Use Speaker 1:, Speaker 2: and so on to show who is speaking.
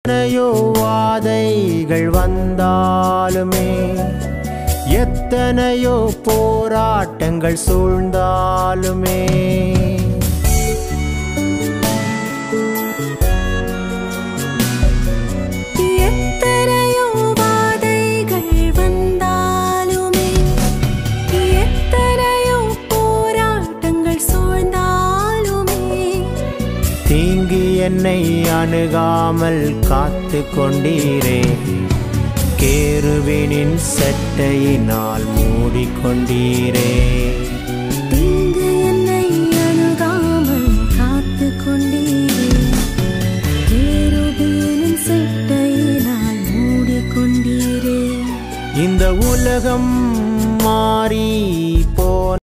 Speaker 1: எத்தனையோ வாதைகள் வந்தாலுமே எத்தனையோ போராட்டங்கள் சூழ்ந்தாலுமே
Speaker 2: எத்தனையோ வாதைகள் வந்தாலுமே எத்தனையோ போராட்டங்கள் சூழ்ந்தாலுமே
Speaker 1: தீங்கு என்னை அணுகாமல் காத்து கொண்டீரே கேருவினின் செட்டையினால் மூடிக்கொண்டீரே